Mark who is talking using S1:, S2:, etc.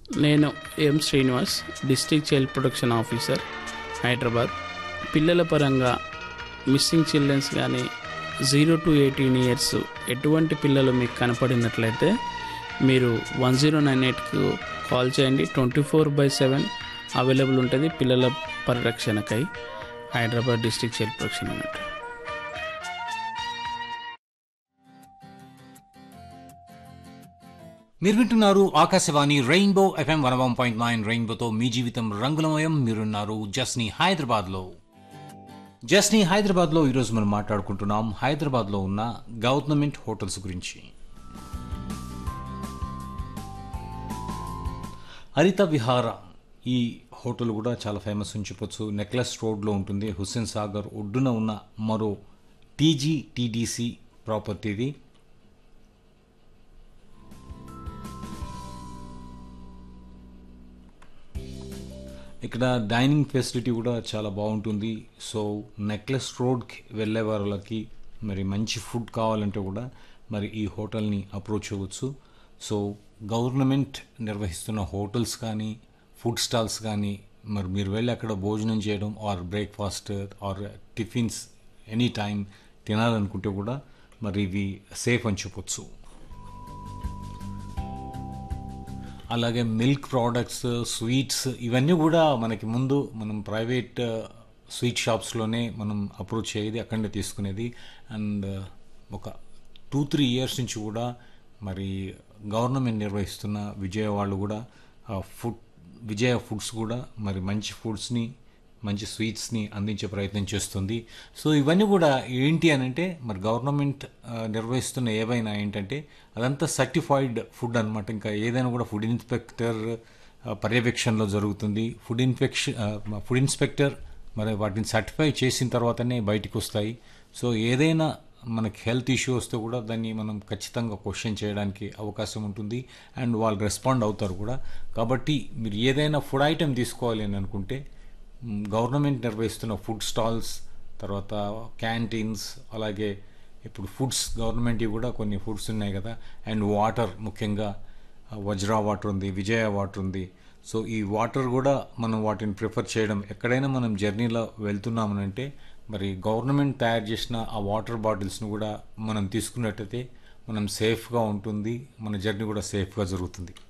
S1: నేను M Srinivas district child protection officer Hyderabad పిల్లల పరంగా మిస్సింగ్ చిల్డ్రన్స్ కానీ జీరో టు ఎయిటీన్ ఇయర్స్ ఎటువంటి పిల్లలు మీకు కనపడినట్లయితే మీరు వన్ జీరో నైన్ ఎయిట్కు కాల్ చేయండి twenty four by seven available ఉంటుంది పిల్లల పరిరక్షణకై హైదరాబాద్ డిస్ట్రిక్ట్ చైల్డ్ ప్రొటెక్షన్ అన్నట్టు
S2: మీరు వింటున్నారు Akashvani rainbow FM one one point nine రెయిన్బోతో మీ జీవితం రంగులమయం మీరున్నారు జస్ని హైదరాబాద్లో జస్ని హైదరాబాద్లో ఈరోజు మనం మాట్లాడుకుంటున్నాం హైదరాబాద్లో ఉన్న గవర్నమెంట్ హోటల్స్ గురించి హరిత విహార ఈ హోటల్ కూడా చాలా ఫేమస్ అని చెప్పొచ్చు నెక్లెస్ రోడ్లో ఉంటుంది హుస్సేన్ సాగర్ ఒడ్డున ఉన్న మరో టీజీ టీడీసీ ప్రాపర్టీది ఇక్కడ డైనింగ్ ఫెసిలిటీ కూడా చాలా బాగుంటుంది సో నెక్లెస్ రోడ్కి వెళ్ళే వాళ్ళకి మరి మంచి ఫుడ్ కావాలంటే కూడా మరి ఈ హోటల్ని అప్రోచ్ అవ్వచ్చు సో గవర్నమెంట్ నిర్వహిస్తున్న హోటల్స్ కానీ ఫుడ్ స్టాల్స్ కానీ మరి మీరు వెళ్ళి అక్కడ భోజనం చేయడం or breakfast or tiffins any time తినాలనుకుంటే కూడా మరి ఇవి సేఫ్ అని చెప్పొచ్చు అలాగే మిల్క్ ప్రోడక్ట్స్ స్వీట్స్ ఇవన్నీ కూడా మనకి ముందు మనం ప్రైవేట్ స్వీట్ షాప్స్లోనే మనం అప్రోచ్ అయ్యేది అక్కడనే తీసుకునేది అండ్ ఒక టూ త్రీ ఇయర్స్ నుంచి కూడా మరి గవర్నమెంట్ నిర్వహిస్తున్న విజయ వాళ్ళు కూడా ఫుడ్ విజయ ఫుడ్స్ కూడా మరి మంచి ఫుడ్స్ని మంచి స్వీట్స్ని అందించే ప్రయత్నం చేస్తుంది సో ఇవన్నీ కూడా ఏంటి అని అంటే మరి గవర్నమెంట్ ఆ, నిర్వహిస్తున్న ఏవైనా ఏంటంటే అదంతా సర్టిఫైడ్ ఫుడ్ అనమాట ఇంకా ఏదైనా కూడా ఫుడ్ ఇన్స్పెక్టర్ ఆ, పర్యవేక్షణలో జరుగుతుంది ఫుడ్ ఇన్ఫెక్షన్ ఫుడ్ ఇన్స్పెక్టర్ మరి వాటిని సర్టిఫై చేసిన తర్వాతనే బయటికి వస్తాయి సో ఏదైనా మనకి హెల్త్ ఇష్యూ వస్తే కూడా దాన్ని మనం ఖచ్చితంగా క్వశ్చన్ చేయడానికి అవకాశం ఉంటుంది అండ్ వాళ్ళు రెస్పాండ్ అవుతారు కూడా కాబట్టి మీరు ఏదైనా ఫుడ్ ఐటెం తీసుకోవాలి అని అనుకుంటే మ్, గవర్నమెంట్ నిర్వహిస్తున్న ఫుడ్ స్టాల్స్ తర్వాత క్యాంటీన్స్ అలాగే ఇప్పుడు ఫుడ్స్ గవర్నమెంట్ కూడా కొన్ని ఫుడ్స్ ఉన్నాయి కదా అండ్ వాటర్ ముఖ్యంగా ఆ, వజ్రా వాటర్ ఉంది విజయ వాటర్ ఉంది సో ఈ వాటర్ కూడా మనం వాటిని ప్రిఫర్ చేయడం ఎక్కడైనా మనం జర్నీలో వెళ్తున్నామనంటే మరి గవర్నమెంట్ తయారు చేసిన ఆ వాటర్ బాటిల్స్ను కూడా మనం తీసుకున్నట్టయితే మనం సేఫ్గా ఉంటుంది మన జర్నీ కూడా సేఫ్గా జరుగుతుంది